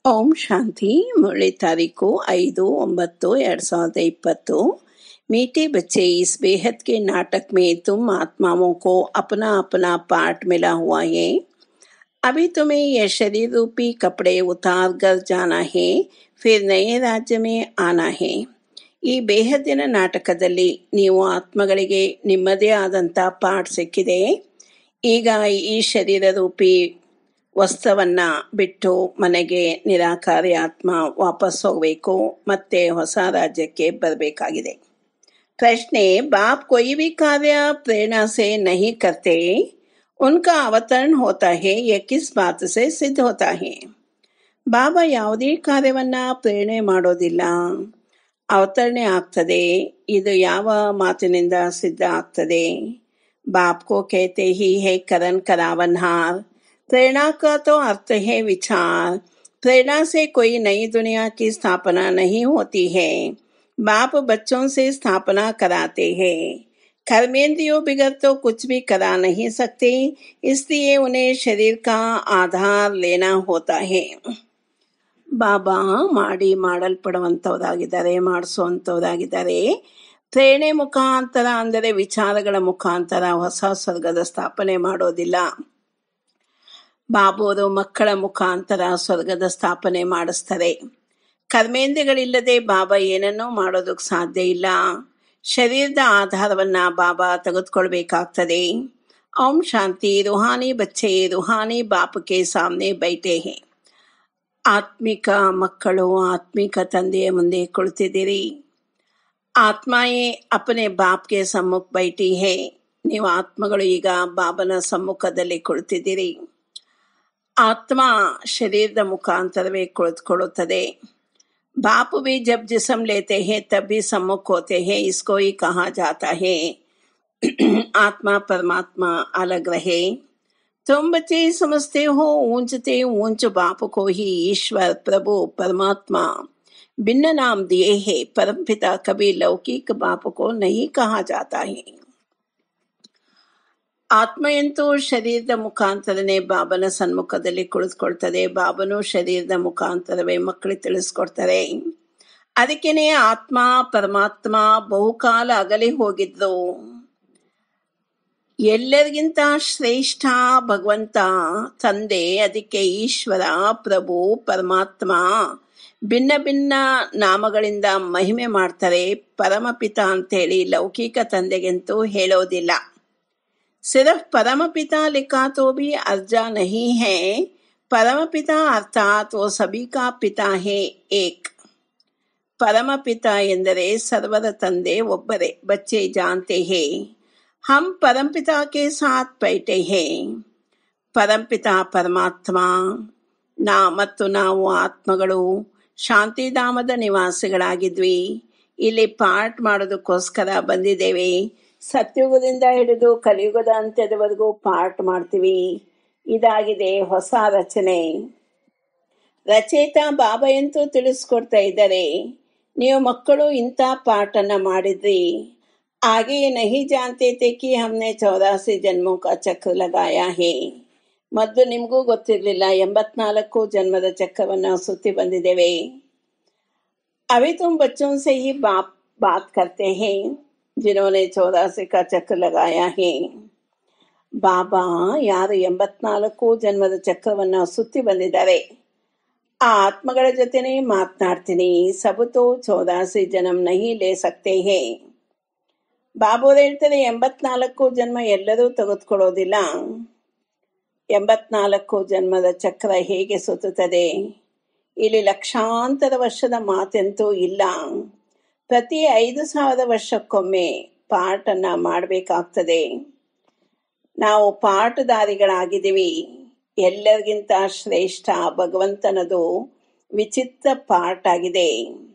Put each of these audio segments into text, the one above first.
ಓಂ ಶಾಂತಿ ಮುರಳಿ ತಾರೀಕು ಐದು ಒಂಬತ್ತು ಎರಡು ಸಾವಿರದ इक्कीस मीठे बच्चे इस बेहद के नाटक में तुम आत्माओं को अपना अपना पार्ट मिला हुआ है अभी तुम्हें यह शरीर रूपी कपड़े उतार कर जाना है फिर नए राज्य में आना है ಈ ಬೇಹದ್ದಿನ ನಾಟಕದಲ್ಲಿ ನೀವು ಆತ್ಮಗಳಿಗೆ ನಿಮ್ಮದೇ ಆದಂಥ ಪಾಠ ಸಿಕ್ಕಿದೆ ಈಗ ಈ ಶರೀರ ರೂಪಿ ವಸ್ತುವನ್ನ ಬಿಟ್ಟು ಮನೆಗೆ ನಿರಾಕಾರಿ ಆತ್ಮ ವಾಪಸ್ ಹೋಗಬೇಕು ಮತ್ತೆ ಹೊಸ ರಾಜ್ಯಕ್ಕೆ ಬರಬೇಕಾಗಿದೆ प्रश्न है बाप कोई भी कार्य प्रेरणा से नहीं करते उनका अवतरण होता है यह किस बात से सिद्ध होता है ಬಾಬಾ ಯಾವುದೇ ಕಾರ್ಯವನ್ನ ಪ್ರೇರಣೆ ಮಾಡೋದಿಲ್ಲ ಅವತರಣೆ ಆಗ್ತದೆ ಇದು ಯಾವ ಮಾತಿನಿಂದ ಸಿದ್ಧ ಆಗ್ತದೆ बाप को कहते ही है करण करावनहार प्रेरणा का तो अर्थ है विचार प्रेरणा से कोई नई दुनिया की स्थापना नहीं होती है बाप बच्चों से स्थापना कराते हैं कर्मेंद्रियों बिगड़ तो कुछ भी करा नहीं सकते इसलिए उन्हें शरीर का आधार लेना होता है ಬಾಬಾ ಮಾಡಿ ಮಾಡಲ್ಪಡುವಂಥವರಾಗಿದ್ದಾರೆ ಮಾಡಿಸುವಂಥವರಾಗಿದ್ದಾರೆ ಪ್ರೇರಣೆ ಮುಖಾಂತರ ಅಂದರೆ ವಿಚಾರಗಳ ಮುಖಾಂತರ ಹೊಸ ಸ್ವರ್ಗದ ಸ್ಥಾಪನೆ ಮಾಡೋದಿಲ್ಲ ಬಾಬೋರು ಮಕ್ಕಳ ಮುಖಾಂತರ ಸ್ವರ್ಗದ ಸ್ಥಾಪನೆ ಮಾಡಿಸ್ತಾರೆ ಕರ್ಮೇಂದ್ರಗಳಿಲ್ಲದೆ ಬಾಬಾ ಏನನ್ನೂ ಮಾಡೋದಕ್ಕೆ ಸಾಧ್ಯ ಇಲ್ಲ ಶರೀರದ ಆಧಾರವನ್ನ ಬಾಬಾ ತೆಗೆದುಕೊಳ್ಬೇಕಾಗ್ತದೆ ಓಂ ಶಾಂತಿ ರೂಹಾನಿ ಬಚ್ಚೆ ರೂಹಾನಿ ಬಾಪಕ್ಕೆ ಸಾಮನೆ ಬೈಟೆ ಹೇ ಆತ್ಮಿಕ ಮಕ್ಕಳು ಆತ್ಮಿಕ ತಂದೆಯ ಮುಂದೆ ಕುಳಿತಿದ್ದೀರಿ ಆತ್ಮಾಯೇ ಅಪನೆ ಬಾಪ್ಗೆ ಸಮ್ಮುಖ ಬೈಟಿ ಹೇ ನೀವು ಆತ್ಮಗಳು ಈಗ ಬಾಬನ ಸಮ್ಮುಖದಲ್ಲಿ ಕುಳಿತಿದ್ದೀರಿ ಆತ್ಮ ಶರೀರದ ಮುಖಾಂತರವೇ ಕುಳಿತುಕೊಳ್ಳುತ್ತದೆ बाप भी जब जिसम लेते हैं तब भी सम्मुख होते हैं इसको ही कहा जाता है आत्मा परमात्मा अलग रहे तुम बच्चे समझते हो ऊंचते ऊंच बाप को ही ईश्वर प्रभु परमात्मा भिन्न नाम दिए हैं परमपिता कभी लौकिक बाप को नहीं कहा जाता है ಆತ್ಮ ಎಂತೂ ಶರೀರದ ಮುಖಾಂತರನೇ ಬಾಬನ ಸನ್ಮುಖದಲ್ಲಿ ಕುಳಿತುಕೊಳ್ತದೆ ಬಾಬನು ಶರೀರದ ಮುಖಾಂತರವೇ ಮಕ್ಕಳಿಗೆ ತಿಳಿಸ್ಕೊಡ್ತಾರೆ ಅದಕ್ಕೇನೆ ಆತ್ಮ ಪರಮಾತ್ಮ ಬಹುಕಾಲ ಅಗಲಿ ಹೋಗಿದ್ರು ಎಲ್ಲರಿಗಿಂತ ಶ್ರೇಷ್ಠ ಭಗವಂತ ತಂದೆ ಅದಕ್ಕೆ ಈಶ್ವರ ಪ್ರಭು ಪರಮಾತ್ಮ ಭಿನ್ನ ಭಿನ್ನ ನಾಮಗಳಿಂದ ಮಹಿಮೆ ಮಾಡ್ತಾರೆ ಪರಮಪಿತ ಅಂತೇಳಿ ಲೌಕಿಕ ತಂದೆಗೆಂತೂ ಹೇಳೋದಿಲ್ಲ सिर्फ परम पिता लिखा तो भी अर्जा नहीं है परम पिता अर्थात वो सभी का पिता है एक परम पिता ಎಂದರೆ ಸರ್ವರ ತಂದೆ ಒಬ್ಬರೇ बच्चे जानते हैं हम परम पिता के साथ बैठे हैं परम पिता ಪರಮಾತ್ಮ ನಾ ಮತ್ತು ನಾವು ಆತ್ಮಗಳು ಶಾಂತಿಧಾಮದ ನಿವಾಸಿಗಳಾಗಿದ್ವಿ ಇಲ್ಲಿ ಪಾಠ ಮಾಡೋದಕ್ಕೋಸ್ಕರ ಬಂದಿದ್ದೇವೆ ಸತ್ಯುಗದಿಂದ ಹಿಡಿದು ಕಲಿಯುಗದ ಅಂತ್ಯದವರೆಗೂ ಪಾಠ ಮಾಡ್ತೀವಿ ಇದಾಗಿದೆ ಹೊಸ ರಚನೆ ರಚಯಿತ ಬಾಬಾ ಅಂತೂ ತಿಳಿಸ್ಕೊಡ್ತಾ ಇದ್ದಾರೆ ನೀವು ಮಕ್ಕಳು ಇಂಥ ಪಾಠನ ಮಾಡಿದ್ರಿ आगे नहीं जानते थे कि हमने ಚೌರಾಸಿ ಜನ್ಮೋ ಕಾ ಚಕ್ರ ಲಗಾಯ ಹೇ ಮೊದಲು ನಿಮಗೂ ಗೊತ್ತಿರಲಿಲ್ಲ ಎಂಬತ್ನಾಲ್ಕು ಜನ್ಮದ ಚಕ್ರವನ್ನ ಸುತ್ತಿ ಬಂದಿದ್ದೇವೆ अभी तुम बच्चों से ही बाप बात करते हैं जिन्होंने चौरासी का चक्र लगाया है ಬಾಬಾ ಯಾರು ಎಂಬತ್ನಾಲ್ಕು ಜನ್ಮದ ಚಕ್ರವನ್ನ ಸುತ್ತಿ ಬಂದಿದ್ದಾರೆ ಆ ಆತ್ಮಗಳ ಜೊತೆನೆ ಮಾತನಾಡ್ತೀನಿ ಸಬತು ಚೌದಾಸಿ ಜನ್ಮ ನಹಿ ಲೇ ಸಕ್ತೆ ಹೇ ಬಾಬೋರು ಹೇಳ್ತಾರೆ ಎಂಬತ್ನಾಲ್ಕು ಜನ್ಮ ಎಲ್ಲರೂ ತೆಗೆದುಕೊಳ್ಳೋದಿಲ್ಲ ಎಂಬತ್ನಾಲ್ಕು ಜನ್ಮದ ಚಕ್ರ ಹೇಗೆ ಸುತ್ತುತ್ತದೆ ಇಲ್ಲಿ ಲಕ್ಷಾಂತರ ವರ್ಷದ ಮಾತೆಂತೂ ಇಲ್ಲ ಪ್ರತಿ ಐದು ಸಾವಿರ ವರ್ಷಕ್ಕೊಮ್ಮೆ ಪಾಠನ್ನ ಮಾಡಬೇಕಾಗ್ತದೆ ನಾವು ಪಾಠಧಾರಿಗಳಾಗಿದ್ದೀವಿ ಎಲ್ಲರಿಗಿಂತ ಶ್ರೇಷ್ಠ ಭಗವಂತನದು ವಿಚಿತ್ರ ಪಾಠ ಆಗಿದೆ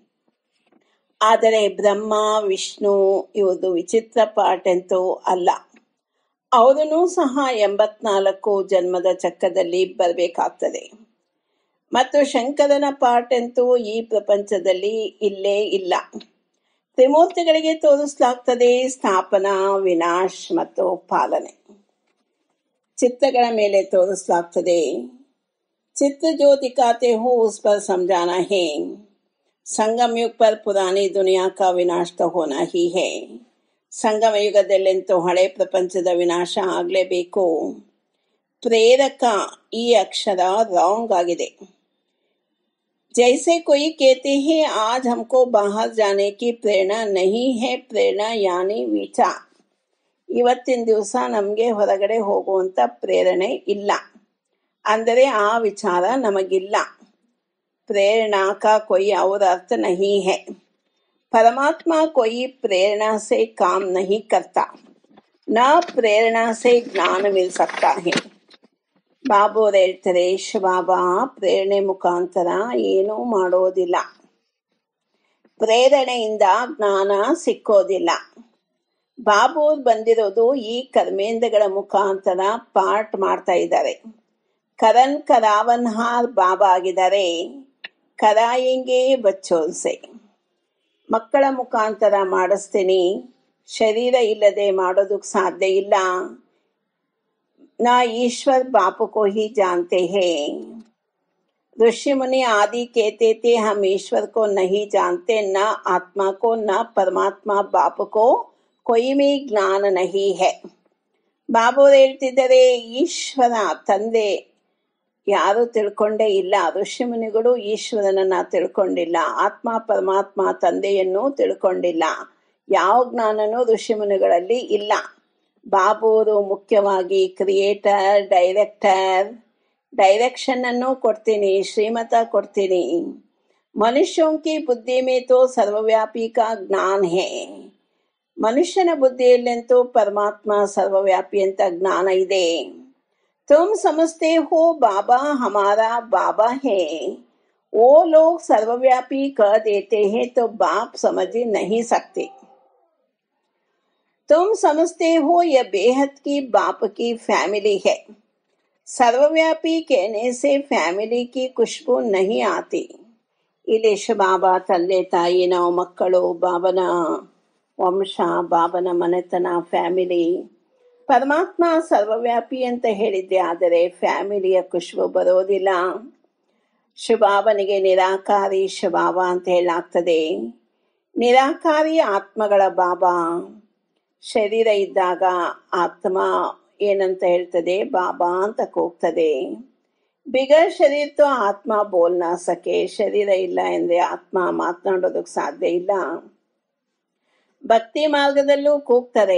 ಆದರೆ ಬ್ರಹ್ಮ ವಿಷ್ಣು ಇವುದು ವಿಚಿತ್ರ ಪಾಠ ಅಂತೂ ಅಲ್ಲ ಅವರನ್ನು ಸಹ ಎಂಬತ್ನಾಲ್ಕು ಜನ್ಮದ ಚಕ್ರದಲ್ಲಿ ಬರಬೇಕಾಗ್ತದೆ ಮತ್ತು ಶಂಕರನ ಪಾಠ ಅಂತೂ ಈ ಪ್ರಪಂಚದಲ್ಲಿ ಇಲ್ಲೇ ಇಲ್ಲ ತ್ರಿಮೂರ್ತಿಗಳಿಗೆ ತೋರಿಸಲಾಗ್ತದೆ ಸ್ಥಾಪನಾ ವಿನಾಶ್ ಮತ್ತು ಪಾಲನೆ ಚಿತ್ರಗಳ ಮೇಲೆ ತೋರಿಸಲಾಗ್ತದೆ चित्र जो दिखाते हो उस पर समझाना है ಸಂಗಮ ಯುಗ ಪರ್ ಪುರಾಣಿ ದುನಿಯಾ ಕಾ ವಿನಾಶ तो होना ही है ಸಂಗಮ ಯುಗದಲ್ಲಂತೂ ಹಳೆ ಪ್ರಪಂಚದ ವಿನಾಶ ಆಗಲೇಬೇಕು ಪ್ರೇರಕ ಈ ಅಕ್ಷರ ರಾಂಗ್ ಆಗಿದೆ जैसे कोई कहते हैं आज हमको बाहर जाने की प्रेरणा नहीं है प्रेरणा यानी विचार ಇವತ್ತಿನ ದಿವಸ ನಮಗೆ ಹೊರಗಡೆ ಹೋಗುವಂತ ಪ್ರೇರಣೆ ಇಲ್ಲ ಅಂದರೆ ಆ ವಿಚಾರ ನಮಗಿಲ್ಲ प्रेरणा का कोई और अर्थ नहीं है परमात्मा कोई प्रेरणा से काम नहीं करता न प्रेरणा से ज्ञान मिल सकता है ಬಾಬು ಹೇಳ್ತಾರೆ ಬಾಬಾ ಪ್ರೇರಣೆ ಮುಖಾಂತರ ಏನೂ ಮಾಡೋದಿಲ್ಲ ಪ್ರೇರಣೆಯಿಂದ ಜ್ಞಾನ ಸಿಕ್ಕೋದಿಲ್ಲ ಬಾಬು ಬಂದಿರೋದು ಈ ಕರ್ಮೇಂದ್ರಗಳ ಮುಖಾಂತರ ಪಾಠ ಮಾಡ್ತಾ ಇದ್ದಾರೆ ಕರಣ್ ಕರಾವನ್ ಹಾರ್ ಬಾಬಾ ಆಗಿದ್ದಾರೆ ಕರಾಯಂಗೆ ಬಚ್ಚೋನ್ಸೆ ಮಕ್ಕಳ ಮುಖಾಂತರ ಮಾಡಿಸ್ತೀನಿ ಶರೀರ ಇಲ್ಲದೆ ಮಾಡೋದಕ್ಕೆ ಸಾಧ್ಯ ಇಲ್ಲ ನಾ ईश्वर बाप को ही जानते हैं ऋषि मुनि आदि कहते थे हम ईश्वर को नहीं जानते न आत्मा को न परमात्मा बाप को कोई भी ज्ञान नहीं है ಬಾಬು ಹೇಳ್ತಿದ್ದಾರೆ ಈಶ್ವರ ತಂದೆ ಯಾರು ತಿಳ್ಕೊಂಡೇ ಇಲ್ಲ ಋಷಿಮುನಿಗಳು ಈಶ್ವರನನ್ನ ತಿಳ್ಕೊಂಡಿಲ್ಲ ಆತ್ಮ ಪರಮಾತ್ಮ ತಂದೆಯನ್ನು ತಿಳ್ಕೊಂಡಿಲ್ಲ ಯಾವ ಜ್ಞಾನನೂ ಋಷಿಮುನಿಗಳಲ್ಲಿ ಇಲ್ಲ ಬಾಬುವರು ಮುಖ್ಯವಾಗಿ ಕ್ರಿಯೇಟರ್ ಡೈರೆಕ್ಟರ್ ಡೈರೆಕ್ಷನ್ ಅನ್ನು ಕೊಡ್ತೀನಿ ಶ್ರೀಮತ ಕೊಡ್ತೀನಿ ಮನುಷ್ಯೋं की बुद्धि में तो सर्वव्यापी का ज्ञान है ಮನುಷ್ಯನ ಬುದ್ಧಿಯಲ್ಲಂತೂ ಪರಮಾತ್ಮ ಸರ್ವವ್ಯಾಪಿ ಅಂತ ಜ್ಞಾನ ಇದೆ तुम समझते हो बाबा हमारा बाबा है वो लोग सर्वव्यापी कह देते हैं तो बाप समझ ही नहीं सकते तुम समझते हो यह बेहद की बाप की फैमिली है सर्वव्यापी कहने से फैमिली की खुशबू नहीं आती ಇಲ್ಲಿ ಬಾಬಾ ತಂದೆ ತಾಯಿ ನಾವು ಮಕ್ಕಳು ಬಾಬನ ವಂಶ ಬಾಬನ ಮನೆತನ ಫ್ಯಾಮಿಲಿ ಪರಮಾತ್ಮ ಸರ್ವವ್ಯಾಪಿ ಅಂತ ಹೇಳಿದ್ದೆ ಆದರೆ ಫ್ಯಾಮಿಲಿಯ ಖುಷ್ಬು ಬರೋದಿಲ್ಲ ಶುಭಾಬನಿಗೆ ನಿರಾಕಾರಿ ಶುಭಾವ ಅಂತ ಹೇಳಾಗ್ತದೆ ನಿರಾಕಾರಿ ಆತ್ಮಗಳ ಬಾಬಾ ಶರೀರ ಇದ್ದಾಗ ಆತ್ಮ ಏನಂತ ಹೇಳ್ತದೆ ಬಾಬಾ ಅಂತ ಕೂಗ್ತದೆ ಬಿಗರ್ ಶರೀರ ತೋ ಆತ್ಮ ಬೋಲ್ ನಾ ಸಕೆ ಶರೀರ ಇಲ್ಲ ಎಂದ್ರೆ ಆತ್ಮ ಮಾತನಾಡೋದಕ್ಕೆ ಸಾಧ್ಯ ಇಲ್ಲ ಭಕ್ತಿ ಮಾರ್ಗದಲ್ಲೂ ಕೂಗ್ತಾರೆ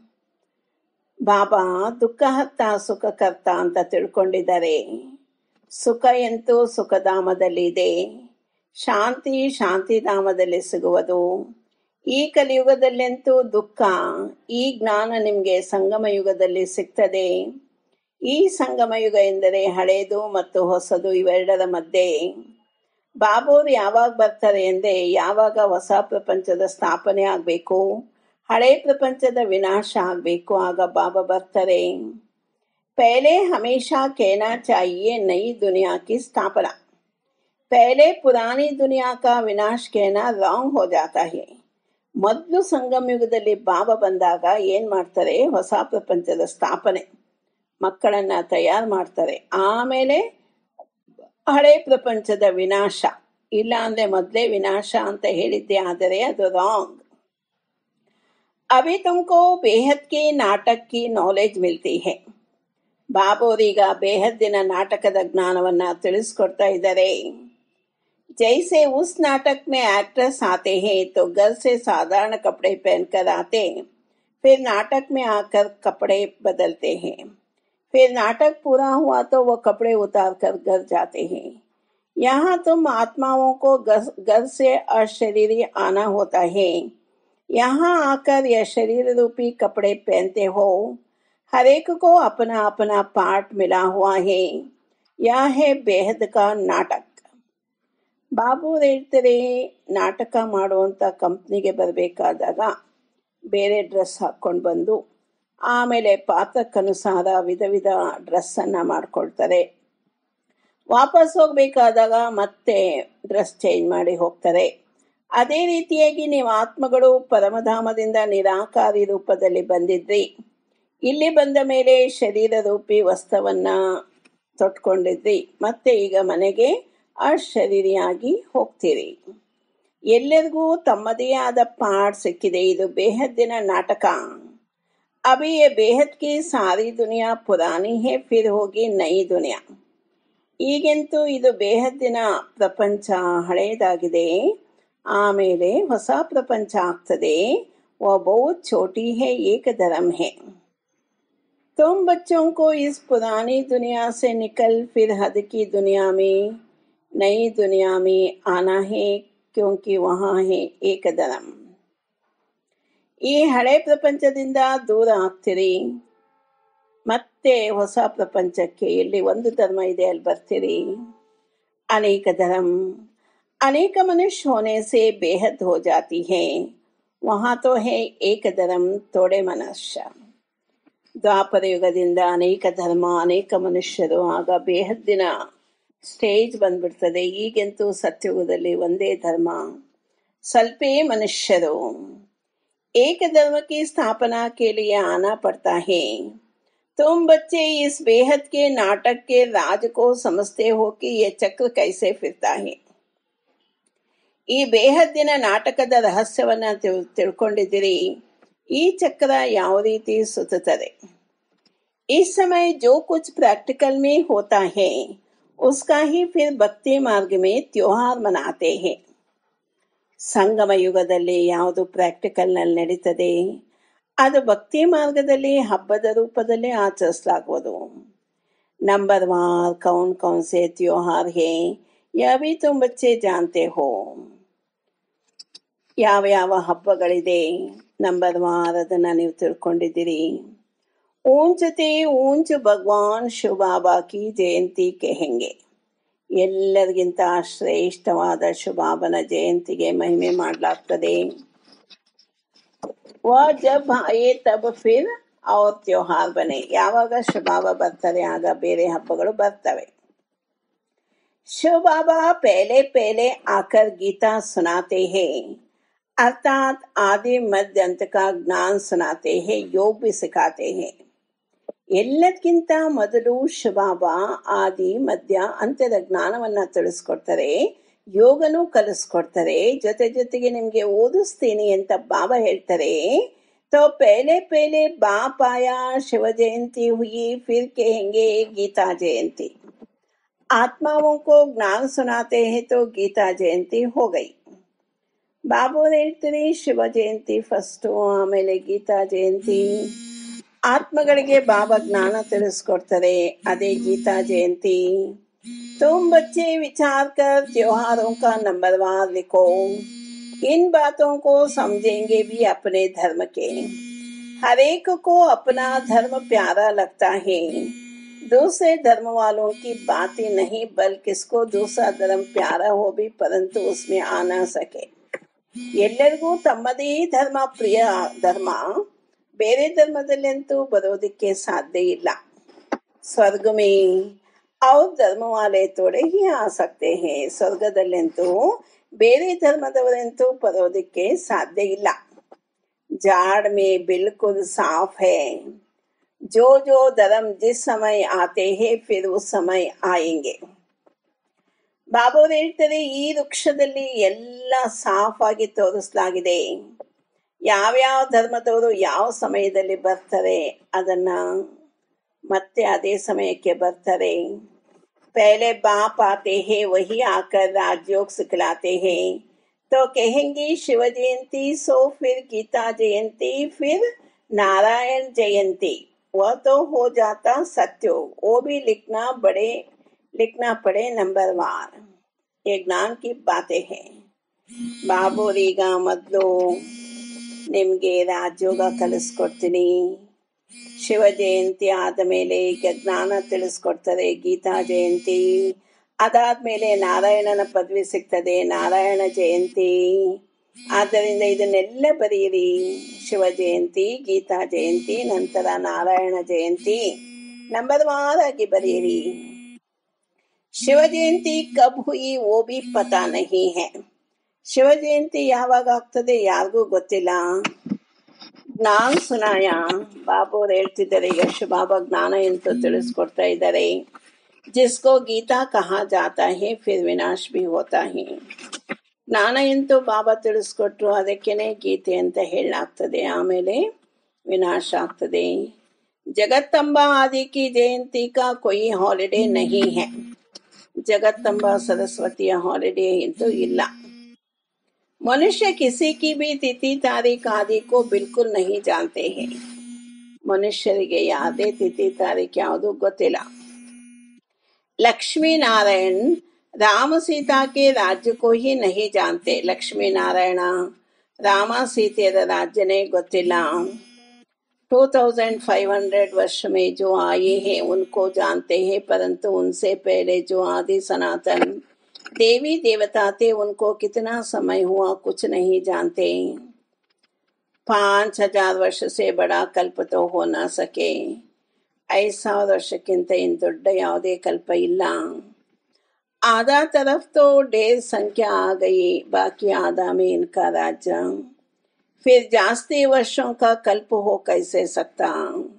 ಬಾಬಾ ದುಃಖ ಹತ್ತ ಸುಖ ಕರ್ತ ಅಂತ ತಿಳ್ಕೊಂಡಿದ್ದಾರೆ ಸುಖ ಎಂತೂ ಸುಖಧಾಮದಲ್ಲಿದೆ ಶಾಂತಿ ಶಾಂತಿಧಾಮದಲ್ಲಿ ಸಿಗುವುದು ಈ ಕಲಿಯುಗದಲ್ಲಂತೂ ದುಃಖ ಈ ಜ್ಞಾನ ನಿಮಗೆ ಸಂಗಮ ಯುಗದಲ್ಲಿ ಸಿಗ್ತದೆ ಈ ಸಂಗಮ ಯುಗ ಎಂದರೆ ಹಳೇದು ಮತ್ತು ಹೊಸದು ಇವೆರಡರ ಮಧ್ಯೆ ಬಾಬೋರು ಯಾವಾಗ ಬರ್ತಾರೆ ಎಂದ್ರೆ ಯಾವಾಗ ಹೊಸ ಪ್ರಪಂಚದ ಸ್ಥಾಪನೆ ಆಗ್ಬೇಕು ಹಳೆ ಪ್ರಪಂಚದ ವಿನಾಶ ಆಗ್ಬೇಕು ಆಗ ಬಾಬಾ ಬರ್ತಾರೆ पहले हमेशा कहना चाहिए नई दुनिया की स्थापना पहले पुरानी दुनिया का विनाश कहना ರಾಂಗ್ हो जाता है ಮೊದಲು ಸಂಗಮ ಯುಗದಲ್ಲಿ ಬಾಬಾ ಬಂದಾಗ ಏನ್ ಮಾಡ್ತಾರೆ ಹೊಸ ಪ್ರಪಂಚದ ಸ್ಥಾಪನೆ ಮಕ್ಕಳನ್ನ ತಯಾರು ಮಾಡ್ತಾರೆ ಆಮೇಲೆ ಹಳೆ ಪ್ರಪಂಚದ ವಿನಾಶ ಇಲ್ಲ ಅಂದ್ರೆ ಮೊದಲೇ ವಿನಾಶ ಅಂತ ಹೇಳಿದ್ದೆ ಆದರೆ ಅದು ರಾಂಗ್ अभी तुमको बेहद के नाटक की नॉलेज मिलती है ಬಾಬೋರೀಗ ಬೇಹದ್ದಿನ ನಾಟಕದ ಜ್ಞಾನವನ್ನ ತಿಳಿಸ್ಕೊಡ್ತಾ ಇದ್ದಾರೆ जैसे उस नाटक में एक्टर्स आते हैं तो घर से साधारण कपड़े पहनकर आते फिर नाटक में आकर कपड़े बदलते हैं फिर नाटक पूरा हुआ तो वो कपड़े उतार कर घर जाते हैं यहाँ तुम आत्माओं को घर घर से अशरीरी आना होता है यहाँ आकर यह शरीर रूपी कपड़े पहनते हो हर एक को अपना अपना पार्ट मिला हुआ है यह है बेहद का नाटक ಬಾಬು ಹೇಳ್ತಾರೆ ನಾಟಕ ಮಾಡುವಂತ ಕಂಪ್ನಿಗೆ ಬರಬೇಕಾದಾಗ ಬೇರೆ ಡ್ರೆಸ್ ಹಾಕೊಂಡು ಬಂದು ಆಮೇಲೆ ಪಾತ್ರಕ್ಕನುಸಾರ ವಿಧ ವಿಧ ಡ್ರೆಸ್ ಅನ್ನ ಮಾಡ್ಕೊಳ್ತಾರೆ ವಾಪಸ್ ಹೋಗ್ಬೇಕಾದಾಗ ಮತ್ತೆ ಡ್ರೆಸ್ ಚೇಂಜ್ ಮಾಡಿ ಹೋಗ್ತಾರೆ ಅದೇ ರೀತಿಯಾಗಿ ನೀವು ಆತ್ಮಗಳು ಪರಮಧಾಮದಿಂದ ನಿರಾಕಾರಿ ರೂಪದಲ್ಲಿ ಬಂದಿದ್ರಿ ಇಲ್ಲಿ ಬಂದ ಮೇಲೆ ಶರೀರ ರೂಪಿ ವಸ್ತವನ್ನ ತೊಟ್ಕೊಂಡಿದ್ರಿ ಮತ್ತೆ ಈಗ ಮನೆಗೆ ಅಶರೀರಿಯಾಗಿ ಹೋಗ್ತೀರಿ ಎಲ್ಲರಿಗೂ ತಮ್ಮದೇ ಆದ ಪಾಠ ಸಿಕ್ಕಿದೆ ಇದು ಬೇಹದ್ದಿನ ನಾಟಕ अभी ये बेहद की सारी दुनिया पुरानी है फिर होगी नई दुनिया ಈಗಂತೂ ಇದು ಬೇಹದ್ದಿನ ಪ್ರಪಂಚ ಹಳೆಯದಾಗಿದೆ ಆಮೇಲೆ ಹೊಸ ಪ್ರಪಂಚ ಆಗ್ತದೆ वो बहुत छोटी है एक धर्म है तुम बच्चों को इस पुरानी दुनिया से निकल फिर हद की दुनिया में नई दुनिया में आना है क्योंकि वहाँ है एक धर्म ಈ ಹಳೆ ಪ್ರಪಂಚದಿಂದ ದೂರ ಆಗ್ತೀರಿ ಮತ್ತೆ ಹೊಸ ಪ್ರಪಂಚಕ್ಕೆ ಎಲ್ಲಿ ಒಂದು ಧರ್ಮ ಇದೆ ಅಲ್ಲಿ ಬರ್ತೀರಿ अनेक धर्म अनेक मनुष्य होने से बेहद हो जाती है वहां तो है एक धर्म थोड़े मनुष्य ದ್ವಾಪರ ಯುಗದಿಂದ ಅನೇಕ ಧರ್ಮ ಅನೇಕ ಮನುಷ್ಯರು ಆಗ ಬೇಹದ್ದಿನ ಸ್ಟೇಜ್ ಬಂದ್ಬಿಡ್ತದೆ ಈಗಂತೂ ಸತ್ಯುಗದಲ್ಲಿ ಒಂದೇ ಧರ್ಮ ಸ್ವಲ್ಪೇ ಮನುಷ್ಯರು एक धर्म की स्थापना के लिए आना पड़ता है तुम बच्चे इस बेहद के नाटक के राज को समझते हो कि ये चक्र कैसे फिरता है ಈ ಬೇಹದ್ದಿನ ನಾಟಕದ ರಹಸ್ಯವನ್ನ ತಿಳ್- ತಿಳ್ಕೊಂಡಿದ್ದೀರಿ ಈ ಚಕ್ರ ಯಾವ ರೀತಿ ಸುತ್ತುತ್ತದೆ इस समय जो कुछ प्रैक्टिकल में होता है उसका ही फिर भक्ति मार्ग में त्योहार मनाते हैं ಸಂಗಮ ಯುಗದಲ್ಲಿ ಯಾವುದು ಪ್ರಾಕ್ಟಿಕಲ್ನಲ್ಲಿ ನಡೀತದೆ ಅದು ಭಕ್ತಿ ಮಾರ್ಗದಲ್ಲಿ ಹಬ್ಬದ ರೂಪದಲ್ಲಿ ಆಚರಿಸಲಾಗುವುದು नंबर वार कौन कौन से त्योहार है यह भी तुम बच्चे जानते हो ಯಾವ ಯಾವ ಹಬ್ಬಗಳಿದೆ ನಂಬರ್ ವಾರ್ ಅದನ್ನ ನೀವು ತಿಳ್ಕೊಂಡಿದ್ದೀರಿ ಊಂಚತೆ ಊಂಚ ಭಗವಾನ್ ಶಿವಬಾಬಾ ಕಿ ಜಯಂತಿ ಕೆಹೆಂಗೆ ಎಲ್ಲರಿಗಿಂತ ಶ್ರೇಷ್ಠವಾದ ಶುಭಾಬನ ಜಯಂತಿಗೆ ಮಹಿಮೆ ಮಾಡಲಾಗ್ತದೆ वह जब आए तब फिर और त्योहार बने ಯಾವಾಗ ಶುಭಾಬ ಬರ್ತಾರೆ ಆಗ ಬೇರೆ ಹಬ್ಬಗಳು ಬರ್ತವೆ शिव बाबा पहले पहले आकर गीता सुनाते हैं अर्थात आदि मध्य अंत का ज्ञान सुनाते हैं योग भी सिखाते हैं ಎಲ್ಲದಕ್ಕಿಂತ ಮೊದಲು ಶಿವಬಾಬ ಆದಿ ಮಧ್ಯ ಅಂತ್ಯದ ಜ್ಞಾನವನ್ನ ತಿಳಿಸ್ಕೊಡ್ತಾರೆ ಯೋಗನೂ ಕಲಿಸ್ಕೊಡ್ತಾರೆ ಜೊತೆ ಜೊತೆಗೆ ನಿಮ್ಗೆ ಓದಿಸ್ತೀನಿ ಅಂತ ಬಾಬಾ ಹೇಳ್ತಾರೆ तो पहले पहले बाप आया शिव जयंती हुई फिर कहेंगे गीता जयंती आत्माओं को ज्ञान सुनाते हैं तो गीता जयंती हो गई ಬಾಬು ಹೇಳ್ತೀರಿ ಶಿವ ಜಯಂತಿ ಫಸ್ಟು ಆಮೇಲೆ ಗೀತಾ ಜಯಂತಿ ಆತ್ಮಗಳಿಗೆ ಬಾಬಾ ಜ್ಞಾನ ತಿಳಿಸ್ಕೊಡ್ತಾರೆ ಅದೇ ಗೀತಾ ಜಯಂತಿ तुम बच्चे विचार कर त्योहारों का नंबरवार लिखो इन बातों को समझेंगे भी अपने धर्म के हर एक को अपना धर्म प्यारा लगता है दूसरे धर्म वालों की बात ही नहीं बल्कि किसको दूसरा धर्म प्यारा हो भी परंतु उसमें आ ना सके ಎಲ್ಲರಿಗೂ ತಮ್ಮದೇ ಧರ್ಮ ಪ್ರಿಯ ಧರ್ಮ ಬೇರೆ ಧರ್ಮದಲ್ಲಂತೂ ಬರೋದಕ್ಕೆ ಸಾಧ್ಯ ಇಲ್ಲ स्वर्ग में और धर्म वाले थोड़े ही आ सकते हैं ಸ್ವರ್ಗದಲ್ಲಂತೂ ಬೇರೆ ಧರ್ಮದವರಂತೂ ಬರೋದಕ್ಕೆ ಸಾಧ್ಯ ಇಲ್ಲ जाड़ में बिल्कुल साफ है जो जो धर्म जिस समय आते हैं फिर उस समय आएंगे ಬಾಬಾವ್ರು ಹೇಳ್ತಾರೆ ಈ ವೃಕ್ಷದಲ್ಲಿ ಎಲ್ಲ ಸಾಫ್ ಆಗಿ ತೋರಿಸಲಾಗಿದೆ ಯಾವ್ಯಾವ ಧರ್ಮದವರು ಯಾವ ಸಮಯದಲ್ಲಿ ಬರ್ತಾರೆ ಅದನ್ನ ಮತ್ತೆ ಅದೇ ಸಮಯಕ್ಕೆ ಬರ್ತಾರೆ पहले बाप आते हैं वही आकर राजयोग सिखलाते हैं तो कहेंगे शिव जयंती सो फिर गीता जयंती फिर नारायण जयंती वह तो हो जाता सत्योग वो भी लिखना बड़े लिखना पड़े नंबर वार ये ज्ञान की बातें हैं ಬಾಬುರೀಗ ಮೊದಲು ನಿಮಗೆ ರಾಜಯೋಗ ಕಲಿಸ್ಕೊಡ್ತೀನಿ ಶಿವ ಜಯಂತಿ ಆದಮೇಲೆ ಈಗ ಜ್ಞಾನ ತಿಳಿಸ್ಕೊಡ್ತಾರೆ ಗೀತಾ ಜಯಂತಿ ಅದಾದ್ಮೇಲೆ ನಾರಾಯಣನ ಪದವಿ ಸಿಗ್ತದೆ ನಾರಾಯಣ ಜಯಂತಿ ಆದ್ದರಿಂದ ಇದನ್ನೆಲ್ಲ ಬರೆಯಿರಿ ಶಿವ ಜಯಂತಿ ಗೀತಾ ಜಯಂತಿ ನಂತರ ನಾರಾಯಣ ಜಯಂತಿ ನಂಬರ್ ವಾರ್ ಆಗಿ ಬರೆಯಿರಿ ಶಿವ ಜಯಂತಿ ಕಬ್ ಹುಯಿ ಓ ಬಿ ಪತಾ ನಹಿ ಹೈ ಶಿವ ಜಯಂತಿ ಯಾವಾಗ ಆಗ್ತದೆ ಯಾರಿಗೂ ಗೊತ್ತಿಲ್ಲ ಜ್ಞಾನ ಸುನಾಯ ಬಾಬು ಅವ್ರು ಹೇಳ್ತಿದ್ದಾರೆ ಯಶ್ ಬಾಬಾ ಜ್ಞಾನ ಎಂದು ತಿಳಿಸ್ಕೊಡ್ತಾ ಇದ್ದಾರೆ जिसको गीता कहा जाता है फिर विनाश भी होता है ಜ್ಞಾನ ಎಂತೂ ಬಾಬಾ ತಿಳಿಸ್ಕೊಟ್ರು ಅದಕ್ಕೇನೆ ಗೀತೆ ಅಂತ ಹೇಳಲಾಗ್ತದೆ ಆಮೇಲೆ ವಿನಾಶ ಆಗ್ತದೆ ಜಗತ್ತಂಬ ಆದಿ ಕಿ ಜಯಂತಿ ಕಾ ಕೊಯಿ ಹಾಲಿಡೇ ನಹಿ ಹೈ ಜಗತ್ತಂಬ ಸರಸ್ವತಿಯ ಹಾಲಿಡೇ ಅಂತೂ ಇಲ್ಲ मनुष्य किसी की भी तिथि तारीख आदि को बिल्कुल नहीं जानते हैं ಮನುಷ್ಯರಿಗೆ ಯಾವುದೇ ತಿಥಿ ತಾರೀಖ್ ಯಾವುದು ಗೊತ್ತಿಲ್ಲ लक्ष्मी नारायण राम सीता के राज्य को ही नहीं जानते लक्ष्मी नारायण राಮ सीತೆಯರ ರಾಜ್ಯನೇ ಗೊತ್ತಿಲ್ಲ 2500 वर्ष में जो आए हैं उनको जानते हैं परंतु उनसे पहले जो आदि सनातन देवी देवता थे उनको कितना समय हुआ कुछ नहीं जानते पांच हजार वर्ष से बड़ा कल्प तो हो ना सके ಐದು ಸಾವಿರ ವರ್ಷಕ್ಕಿಂತ ಇನ್ ದೊಡ್ಡ ಯಾವುದೇ ಕಲ್ಪ ಇಲ್ಲ आधा तरफ तो ढेर संख्या आ गई बाकी आधा में इनका राज्य फिर जास्ती वर्षों का कल्प हो कैसे सकता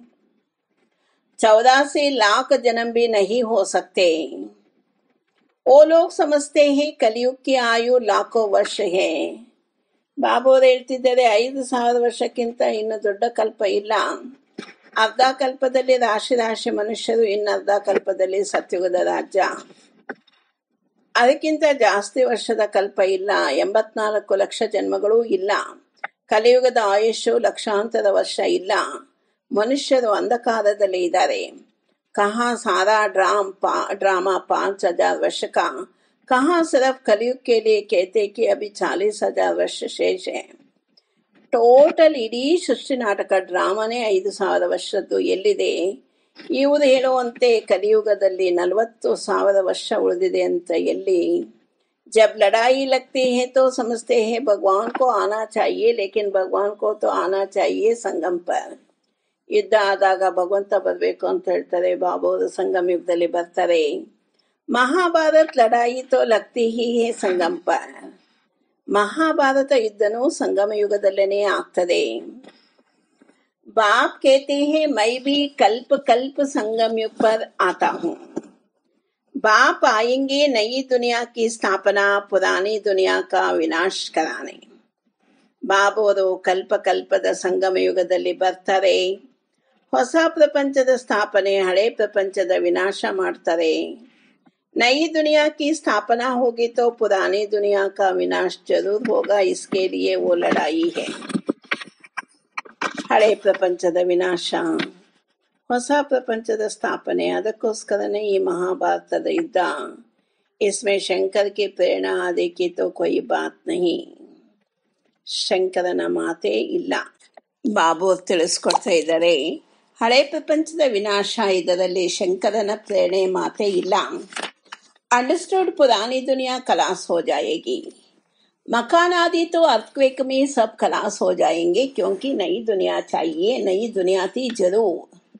चौरासी लाख जन्म भी नहीं हो सकते वो लोग समझते हैं कलयुग की आयु लाखों वर्ष है ಬಾಬೋರು ಹೇಳ್ತಿದ್ದಾರೆ ಐದು ಸಾವಿರ ವರ್ಷಕ್ಕಿಂತ ಇನ್ನು ದೊಡ್ಡ ಕಲ್ಪ ಇಲ್ಲ ಅರ್ಧ ಕಲ್ಪದಲ್ಲಿ ರಾಶಿ ರಾಶಿ ಮನುಷ್ಯರು ಇನ್ನು ಅರ್ಧ ಕಲ್ಪದಲ್ಲಿ ಸತ್ಯುಗದ ರಾಜ್ಯ ಅದಕ್ಕಿಂತ ಜಾಸ್ತಿ ವರ್ಷದ ಕಲ್ಪ ಇಲ್ಲ ಎಂಬತ್ನಾಲ್ಕು ಲಕ್ಷ ಜನ್ಮಗಳೂ ಇಲ್ಲ ಕಲಿಯುಗದ ಆಯುಷು ಲಕ್ಷಾಂತರ ವರ್ಷ ಇಲ್ಲ ಮನುಷ್ಯರು ಅಂಧಕಾರದಲ್ಲಿ ಇದ್ದಾರೆ ಕಹಾ ಸಾರಾ ಡ್ರಾಮ್ ಪಾ ड्रामा पांच हजार वर्ष का कहाँ सिर्फ कलयुग के लिए कहते कि अभी चालीस हजार वर्ष शेष है ಟೋಟಲ್ ಇಡೀ ಸೃಷ್ಟಿ ನಾಟಕ ಡ್ರಾಮಾನೇ ಐದು ಸಾವಿರ ವರ್ಷದ್ದು ಎಲ್ಲಿದೆ ಇವರು ಹೇಳುವಂತೆ ಕಲಿಯುಗದಲ್ಲಿ ನಲವತ್ತು ಸಾವಿರ ವರ್ಷ ಉಳಿದಿದೆ ಅಂತ ಎಲ್ಲಿ जब लड़ाई लगती है तो समझते हैं भगवान को आना चाहिए लेकिन भगवान को तो आना चाहिए संगम पर ಯುದ್ಧ ಆದಾಗ ಭಗವಂತ ಬರಬೇಕು ಅಂತ ಹೇಳ್ತಾರೆ ಬಾಬೋರು ಸಂಗಮ ಯುಗದಲ್ಲಿ ಬರ್ತಾರೆ ಮಹಾಭಾರತ್ ಲಡಾಯಿ ತೋ ಲಗ್ತಿ ಹಿ ಹೇ ಸಂಗಮ್ ಪರ್ ಮಹಾಭಾರತ ಯುದ್ಧನೂ ಸಂಗಮ ಯುಗದಲ್ಲೇನೆ ಆಗ್ತದೆ बाप कहते हैं मैं भी कल्प कल्प संगम युग पर आता हूँ बाप आएंगे नई दुनिया की स्थापना पुरानी दुनिया का विनाश कराने ಬಾಬೋರು ಕಲ್ಪ ಕಲ್ಪದ ಸಂಗಮ ಯುಗದಲ್ಲಿ ಬರ್ತಾರೆ ಹೊಸ ಪ್ರಪಂಚದ ಸ್ಥಾಪನೆ ಹಳೆ ಪ್ರಪಂಚದ ವಿನಾಶ ಮಾಡ್ತಾರೆ नई दुनिया की स्थापना होगी तो पुरानी दुनिया का विनाश जरूर होगा इसके लिए वो लड़ाई है ಹಳೆ ಪ್ರಪಂಚದ ವಿನಾಶ ಹೊಸ ಪ್ರಪಂಚದ ಸ್ಥಾಪನೆ ಅದಕ್ಕೋಸ್ಕರನೇ ಈ ಮಹಾಭಾರತದ ಯುದ್ಧ इसमें शंकर की प्रेरणा आदि की तो कोई बात नहीं ಶಂಕರನ ಮಾತೇ ಇಲ್ಲ ಬಾಬು ತಿಳಿಸ್ಕೊಡ್ತಾ ಇದ್ದಾರೆ ಹಳೆ ಪ್ರಪಂಚದ ವಿನಾಶ ಇದರಲ್ಲಿ ಶಂಕರನ ಪ್ರೇರಣೆ ಮಾತೇ ಇಲ್ಲ अंडरस्टूड पुरानी दुनिया खलास हो जाएगी मकान आदि तो अर्थक्वेक में सब खलास हो जाएंगे क्योंकि नई दुनिया चाहिए नई दुनिया थी जरूर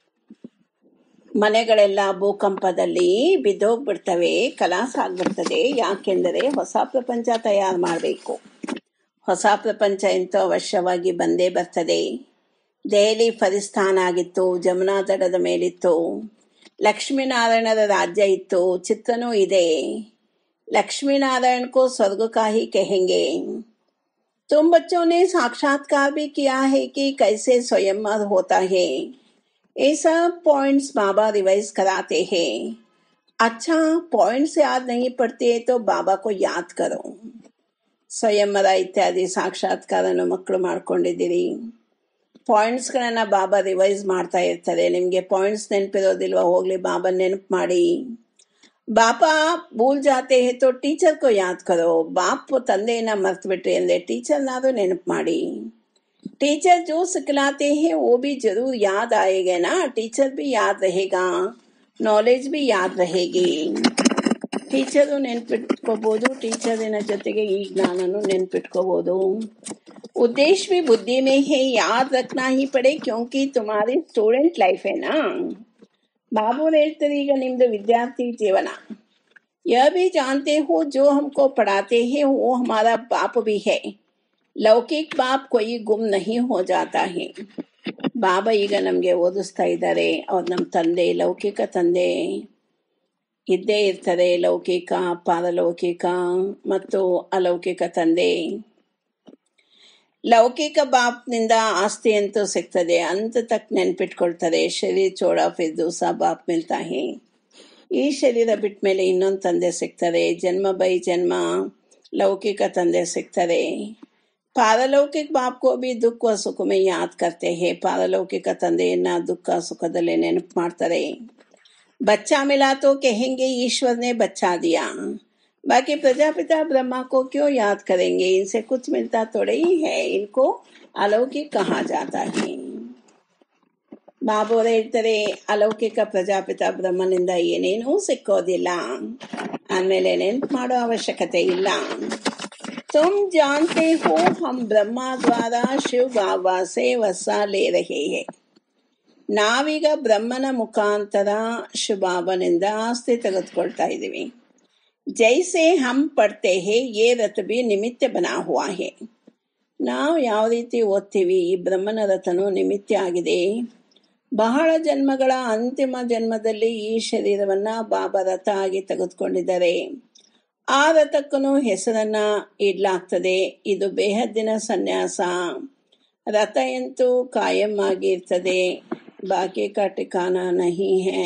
ಮನೆಗಳೆಲ್ಲ ಭೂಕಂಪದಲ್ಲಿ ಬಿದ್ದೋಗ್ಬಿಡ್ತವೆ ಕಲಾಸ ಆಗ್ಬಿಡ್ತದೆ ಯಾಕೆಂದರೆ ಹೊಸ ಪ್ರಪಂಚ ತಯಾರು ಮಾಡಬೇಕು ಹೊಸ ಪ್ರಪಂಚ ಎಂತೂ ಅವಶ್ಯವಾಗಿ ಬಂದೇ ಬರ್ತದೆ ದೆಹಲಿ ಫರಿಸ್ತಾನ್ ಆಗಿತ್ತು ಜಮುನಾ ದಡದ ಮೇಲಿತ್ತು ಲಕ್ಷ್ಮೀನಾರಾಯಣರ ರಾಜ್ಯ ಇತ್ತು ಚಿತ್ರನೂ ಇದೆ लक्ष्मीनारायण को स्वर्ग का ही कहेंगे तुम बच्चों ने साक्षात्कार भी किया है कि कैसे स्वयंवर होता है ये सब पॉइंट्स बाबा रिवाइज कराते हैं अच्छा पॉइंट्स याद नहीं पड़ते तो बाबा को याद करो ಸ್ವಯಂವರ ಇತ್ಯಾದಿ ಸಾಕ್ಷಾತ್ಕಾರನ ಮಕ್ಕಳು ಮಾಡ್ಕೊಂಡಿದ್ದೀರಿ ಪಾಯಿಂಟ್ಸ್ಗಳನ್ನ ಬಾಬಾ ರಿವೈಸ್ ಮಾಡ್ತಾ ಇರ್ತಾರೆ ನಿಮಗೆ ಪಾಯಿಂಟ್ಸ್ ನೆನಪಿರೋದಿಲ್ವಾ ಹೋಗ್ಲಿ ಬಾಬಾ ನೆನಪು ಮಾಡಿ ಬಾಪಾ ಭೂಲ್ ಜಾತೆ ಹೇ ತೋ ಟೀಚರ್ ಕೋ ಯಾದ್ ಕರೋ ಬಾಪ್ ತಂದೆಯನ್ನ ಮರ್ತು ಬಿಟ್ರಿ ಅಂದ್ರೆ ಟೀಚರ್ನಾದ್ರೂ ನೆನಪು ಮಾಡಿ टीचर जो सिखलाते हैं वो भी जरूर याद आएगा ना टीचर भी याद रहेगा ನಾಲೆಜ್ ಬಿ ಯಾದ್ रहेगी ಟೀಚರು ನೆನ್ಪಿಟ್ಕೋಬಹುದು ಟೀಚರಿನ ಜೊತೆಗೆ ಈ ಜ್ಞಾನನು ನೆನ್ಪಿಟ್ಕೋಬಹುದು उद्देश्य भी बुद्धि में है याद रखना ही पड़े क्योंकि तुम्हारी स्टूडेंट लाइफ है ना ಬಾಬು ಹೇಳ್ತಾರೆ ಈಗ ನಿಮ್ದು ವಿದ್ಯಾರ್ಥಿ ಜೀವನ यह भी जानते हो जो हमको पढ़ाते हैं वो हमारा बाप भी है ಲೌಕಿಕ್ ಬಾಪ್ ಕೊಯ್ ಗುಮ್ ನಹಿ ಹೋ ಜಾತಾ ಹೇ ಬಾಬಾ ಈಗ ನಮಗೆ ಓದಿಸ್ತಾ ಇದ್ದಾರೆ ಅವ್ರು ನಮ್ಮ ತಂದೆ ಲೌಕಿಕ ತಂದೆ ಇದ್ದೇ ಇರ್ತದೆ ಲೌಕಿಕ ಪಾರಲೌಕಿಕ ಮತ್ತು ಅಲೌಕಿಕ ತಂದೆ ಲೌಕಿಕ ಬಾಪ್ನಿಂದ ಆಸ್ತಿ ಅಂತೂ ಸಿಗ್ತದೆ ಅಂತ ತಕ್ಕ ನೆನ್ಪಿಟ್ಕೊಳ್ತಾರೆ ಶರೀರ ಚೋಡ ಫಿರ್ ದೂಸಾ ಬಾಪ್ ಮಿಲ್ತಾ ಹೇ ಈ ಶರೀರ ಬಿಟ್ಟ ಮೇಲೆ ಇನ್ನೊಂದು ತಂದೆ ಸಿಗ್ತದೆ ಜನ್ಮ ಬೈ ಜನ್ಮ ಲೌಕಿಕ ತಂದೆ ಸಿಗ್ತದೆ ಪಾರಲೌಕಿಕ ಬಾಪ್ ಕೋ ಬಿ ದುಃಖ ಸುಖ ಮೇ ಯಾದ್ ಕರ್ತೆ ಹೇ ಪಾರಲೌಕಿಕ ತಂದೆಯನ್ನ ದುಃಖ ಸುಖದಲ್ಲಿ ನೆನಪು ಮಾಡ್ತಾರೆ बच्चा मिला तो कहेंगे ईश्वर ने बच्चा दिया बाकी प्रजापिता ब्रह्मा को क्यों याद करेंगे इनसे कुछ मिलता थोड़े ही है इनको अलौकिक कहा जाता है ಬಾಬು ಅವರು ಹೇಳ್ತಾರೆ ಅಲೌಕಿಕ ಪ್ರಜಾಪಿತ ಬ್ರಹ್ಮನಿಂದ ಏನೇನೂ ಸಿಕ್ಕೋದಿಲ್ಲ ಆಮೇಲೆ ನೆನ್ಪು ಮಾಡೋ ಅವಶ್ಯಕತೆ ಇಲ್ಲ तुम जानते हो हम ब्रह्मा द्वारा शिव बाबा से वसा ले रहे हैं ನಾವೀಗ ಬ್ರಹ್ಮನ ಮುಖಾಂತರ ಶುಭಾಬನಿಂದ ಆಸ್ತಿ ತೆಗೆದುಕೊಳ್ತಾ ಇದ್ದೀವಿ ಜೈಸೆ ಹಮ್ ಪಡ್ತೆ ಹೇ ಯೇ ರಥ ಬಿ ನಿಮಿತ್ತ ಬನಾ ಹುವಾ ಹೇ ನಾವು ಯಾವ ರೀತಿ ಓದ್ತೀವಿ ಈ ಬ್ರಹ್ಮನ ರಥನು ನಿಮಿತ್ತ ಆಗಿದೆ ಬಹಳ ಜನ್ಮಗಳ ಅಂತಿಮ ಜನ್ಮದಲ್ಲಿ ಈ ಶರೀರವನ್ನ ಬಾಬಾ ರಥ ಆಗಿ ತೆಗೆದುಕೊಂಡಿದ್ದಾರೆ ಆ ರಥಕ್ಕೂ ಹೆಸರನ್ನ ಇಡ್ಲಾಗ್ತದೆ ಇದು ಬೇಹದ್ದಿನ ಸನ್ಯಾಸ ರಥ ಎಂತೂ ಕಾಯಂ ಆಗಿರ್ತದೆ बाकी का ठिकाना नहीं है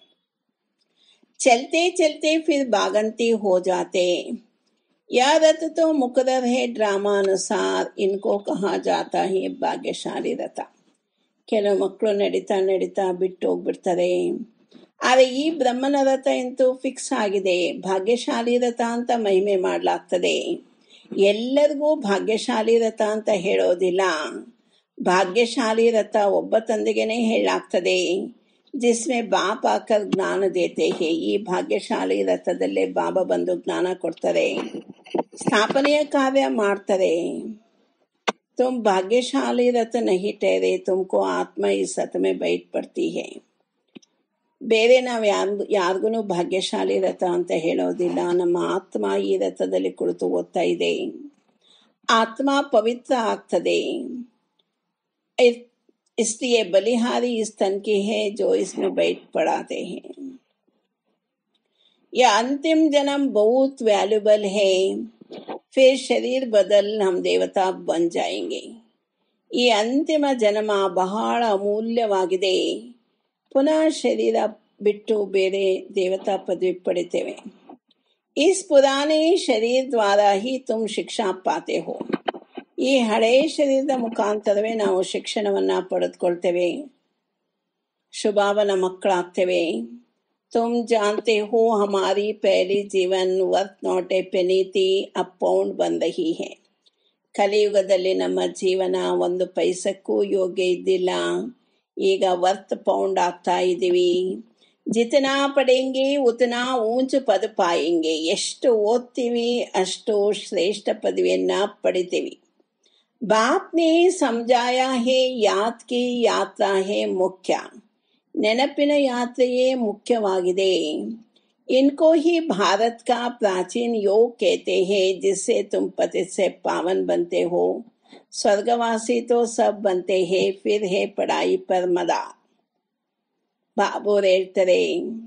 चलते चलते फिर बागंती हो जाते यह रथ तो मुकदर है ड्रामा अनुसार इनको कहा जाता है ಭಾಗ್ಯಶಾಲಿ ರಥ ಕೆಲವು ಮಕ್ಕಳು ನಡೀತಾ ನಡೀತಾ ಬಿಟ್ಟು ಹೋಗ್ಬಿಡ್ತಾರೆ ಆದರೆ ಈ ಬ್ರಹ್ಮನ ರಥ ಅಂತೂ ಫಿಕ್ಸ್ ಆಗಿದೆ ಭಾಗ್ಯಶಾಲಿ ರಥ ಅಂತ ಮಹಿಮೆ ಮಾಡಲಾಗ್ತದೆ ಎಲ್ಲರಿಗೂ ಭಾಗ್ಯಶಾಲಿ ರಥ ಅಂತ ಹೇಳೋದಿಲ್ಲ ಭಾಗ್ಯಶಾಲಿ ರಥ ಒಬ್ಬ ತಂದೆಗೆನೇ ಹೇಳಾಗ್ತದೆ ಜಿಸ್ಮೆ ಬಾಪ್ ಆಕರ್ ಜ್ಞಾನ ದೇತೆ ಹೇ ಈ ಭಾಗ್ಯಶಾಲಿ ರಥದಲ್ಲೇ ಬಾಬಾ ಬಂದು ಜ್ಞಾನ ಕೊಡ್ತಾರೆ ಸ್ಥಾಪನೆಯ ಕಾರ್ಯ ಮಾಡ್ತಾರೆ ತುಮ್ ಭಾಗ್ಯಶಾಲಿ ರಥ ನಹಿ ಟೇರೆ ತುಮಕೋ ಆತ್ಮ ಈ ಸತ್ ಮೇ ಬೈಟ್ ಪಡ್ತಿ ಹೇ ಬೇರೆ ನಾವು ಯಾರ್ ಯಾರಿಗೂ ಭಾಗ್ಯಶಾಲಿ ರಥ ಅಂತ ಹೇಳೋದಿಲ್ಲ ನಮ್ಮ ಆತ್ಮ ಈ ರಥದಲ್ಲಿ ಕುಳಿತು ಓದ್ತಾ ಇದೆ ಆತ್ಮ ಪವಿತ್ರ ಆಗ್ತದೆ इसलिए बलिहारी इस तन की है जो इसमें बैठ पड़ाते हैं यह अंतिम जन्म बहुत वैल्यूबल है फिर शरीर बदल हम देवता बन जाएंगे ಈ ಅಂತಿಮ ಜನ್ಮ ಬಹಳ ಅಮೂಲ್ಯವಾಗಿದೆ ಪುನಃ ಶರೀರ ಬಿಟ್ಟು ಬೇರೆ ದೇವತಾ ಪದವಿ ಪಡಿತೇವೆ ಇಸ್ ಪುರಾನೆ ಶರೀರ ದ್ವಾರ ಹಿ ತುಮ್ ಶಿಕ್ಷಾ ಪಾತೆ ಹೋ ಈ ಹಳೇ ಶರೀರದ ಮುಖಾಂತರವೇ ನಾವು ಶಿಕ್ಷಣವನ್ನ ಪಡೆದುಕೊಳ್ತೇವೆ ಶುಭಾವನ ಮಕ್ಕಳಾಗ್ತೇವೆ ತುಮ್ ಜಾನ್ತೆ ಹೋ ಹಮಾರಿ ಪಹಲಿ ಜೀವನ್ ವರ್ತ್ ನಾಟ್ ಎ ಪೆನೀತಿ ಅಪ್ ಪೌಂಡ್ ಬಂದ ಹಿ ಹೇ ಕಲಿಯುಗದಲ್ಲಿ ನಮ್ಮ ಜೀವನ ಒಂದು ಪೈಸಕ್ಕೂ ಯೋಗ್ಯ ಇದ್ದಿಲ್ಲ ಈಗ ವರ್ತ್ ಪೌಂಡ್ ಆಗ್ತಾ ಇದ್ದೀವಿ ಜಿತನಾ ಪಡೆಂಗೆ ಉತನಾ ಊಂಚು ಪದ ಪಾಯಂಗೆ ಎಷ್ಟು ಓದ್ತೀವಿ ಅಷ್ಟು ಶ್ರೇಷ್ಠ ಪದವಿಯನ್ನ ಪಡಿತೀವಿ बाप ने समझाया है याद की ಯಾತ್ರಾ ಹೇ ಮುಖ್ಯ ನೆನಪಿನ ಯಾತ್ರೆಯೇ ಮುಖ್ಯವಾಗಿದೆ इनको ही भारत का प्राचीन योग कहते हैं जिससे तुम पति से पावन बनते हो स्वर्गवासी तो सब बनते हैं फिर है पढ़ाई पर मदा ಬಾಬು ಹೇಳ್ತಾರೆ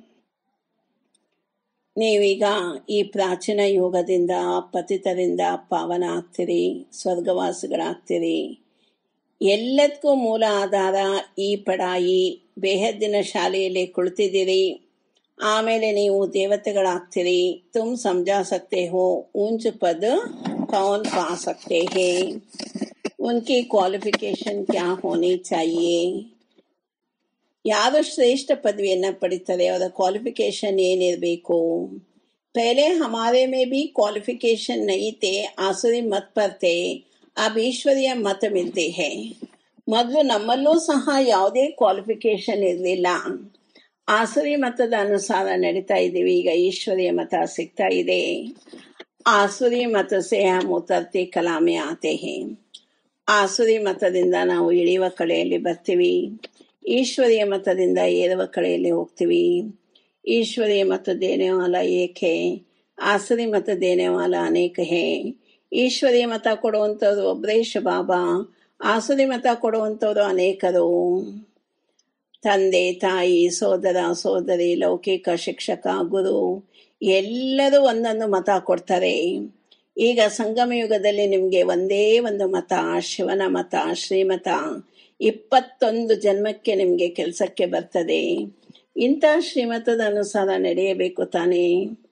ನೀವೀಗ ಈ ಪ್ರಾಚೀನ ಯೋಗದಿಂದ ಪತಿತರಿಂದ ಪಾವನ ಆಗ್ತೀರಿ ಸ್ವರ್ಗವಾಸಿಗಳಾಗ್ತೀರಿ ಎಲ್ಲದಕ್ಕೂ ಮೂಲ ಆಧಾರ ಈ ಪಡಾಯಿ ಬೇಹದ್ದಿನ ಶಾಲೆಯಲ್ಲಿ ಕುಳಿತಿದ್ದೀರಿ ಆಮೇಲೆ ನೀವು ದೇವತೆಗಳಾಗ್ತೀರಿ ತುಮ್ ಸಮझा सकते हो ऊंच पद कौन पा सकते हैं उनकी क्वालिफिकेशन क्या होनी चाहिए ಯಾರು ಶ್ರೇಷ್ಠ ಪದವಿಯನ್ನ ಪಡಿತಾರೆ ಅವರ ಕ್ವಾಲಿಫಿಕೇಶನ್ ಏನಿರಬೇಕು पहले हमारे में भी क्वालिफिकेशन नहीं थे आसुरी मत पर थे अब ಈಶ್ವರಿಯ ಮತ ಮಿಲ್ತೆ ಹೇ ಮೊದಲು ನಮ್ಮಲ್ಲೂ ಸಹ ಯಾವುದೇ ಕ್ವಾಲಿಫಿಕೇಶನ್ ಇರಲಿಲ್ಲ ಆಸುರಿ ಮತದ ಅನುಸಾರ ನಡೀತಾ ಇದ್ದೀವಿ ಈಗ ಈಶ್ವರಿಯ ಮತ ಸಿಗ್ತಾ ಇದೆ ಆಸುರಿ ಮತ ಸೇ ಹಮ್ ಉತರ್ತಿ ಕಲಾಮೆ ಆತೆ ಹೇ ಆಸುರಿ ಮತದಿಂದ ನಾವು ಇಳಿಯುವ ಕಡೆಯಲ್ಲಿ ಬರ್ತೀವಿ ಈಶ್ವರಿಯ ಮತದಿಂದ ಏರುವ ಕಡೆಯಲ್ಲಿ ಹೋಗ್ತೀವಿ ईश्वरीय मत देने वाला एक है ಆಸರಿ ಮತ ದೇನೆ ವಾಲ ಅನೇಕ ಹೇ ಈಶ್ವರೀಯ ಮತ ಕೊಡುವಂಥವ್ರು ಒಬ್ಬರೇ ಬಾಬಾ ಆಸರಿ ಮತ ಕೊಡುವಂಥವ್ರು ಅನೇಕರು ತಂದೆ ತಾಯಿ ಸೋದರ ಸೋದರಿ ಲೌಕಿಕ ಶಿಕ್ಷಕ ಗುರು ಎಲ್ಲರೂ ಒಂದೊಂದು ಮತ ಕೊಡ್ತಾರೆ ಈಗ ಸಂಗಮ ಯುಗದಲ್ಲಿ ನಿಮಗೆ ಒಂದೇ ಒಂದು ಮತ ಶಿವನ ಮತ ಶ್ರೀಮತ ಇಪ್ಪತ್ತೊಂದು ಜನ್ಮಕ್ಕೆ ನಿಮಗೆ ಕೆಲಸಕ್ಕೆ ಬರ್ತದೆ ಇಂಥ ಶ್ರೀಮತದ ಅನುಸಾರ ನಡೆಯಬೇಕು ತಾನೇ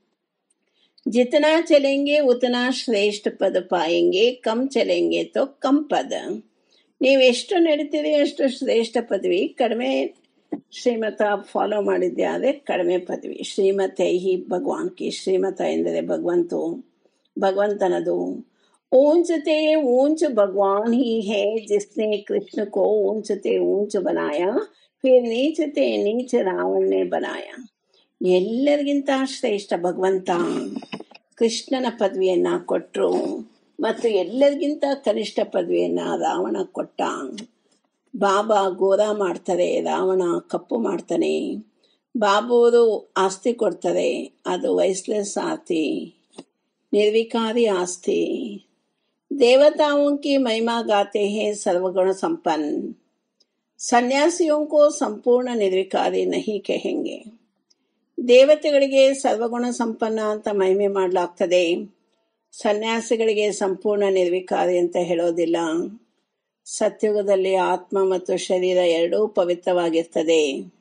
जितना चलेंगे उतना ಶ್ರೇಷ್ಠ ಪದ ಪಾಯಂಗೆ ಕಮ್ ಚಲೆಂಗೆ ತೋ ಕಮ್ ಪದ ನೀವು ಎಷ್ಟು ನಡೀತೀರಿ ಅಷ್ಟು ಶ್ರೇಷ್ಠ ಪದವಿ ಕಡಿಮೆ ಶ್ರೀಮತ ಫಾಲೋ ಮಾಡಿದ್ದೆ ಆದರೆ ಕಡಿಮೆ ಪದವಿ ಶ್ರೀಮತೆ ಹಿ ಭಗವಾನ್ ಕಿ ಶ್ರೀಮತ ಎಂದರೆ ಭಗವಂತು ಭಗವಂತನದು ऊंचते ऊंच भगवान ही है जिसने कृष्ण को ऊंचते ऊंच बनाया फिर नीचते नीच रावण ने बनाया ಎಲ್ಲರಿಗಿಂತ ಶ್ರೇಷ್ಠ ಭಗವಂತ ಕೃಷ್ಣನ ಪದವಿಯನ್ನ ಕೊಟ್ಟರು ಮತ್ತು ಎಲ್ಲರಿಗಿಂತ ಕನಿಷ್ಠ ಪದವಿಯನ್ನ ರಾವಣ ಕೊಟ್ಟ ಬಾಬಾ ಗೋರ ಮಾಡ್ತಾರೆ ರಾವಣ ಕಪ್ಪು ಮಾಡ್ತಾನೆ ಬಾಬುವರು ಆಸ್ತಿ ಕೊಡ್ತಾರೆ ಅದು ವೈಸ್ಲೆಸ್ ಆಸ್ತಿ निर्विकारी आस्थे देवताओं की महिमा गाते हैं सर्वगुण संपन्न ಸನ್ಯಾಸಿयों को ಸಂಪೂರ್ಣ ನಿರ್ವಿಕಾರಿ ನಹಿ ಕಹೆಂಗೆ ದೇವತೆಗಳಿಗೆ ಸರ್ವಗುಣ ಸಂಪನ್ನ ಅಂತ ಮಹಿಮೆ ಮಾಡಲಾಗ್ತದೆ ಸನ್ಯಾಸಿಗಳಿಗೆ ಸಂಪೂರ್ಣ ನಿರ್ವಿಕಾರಿ ಅಂತ ಹೇಳೋದಿಲ್ಲ ಸತ್ಯುಗದಲ್ಲಿ ಆತ್ಮ ಮತ್ತು ಶರೀರ ಎರಡೂ ಪವಿತ್ರವಾಗಿರ್ತದೆ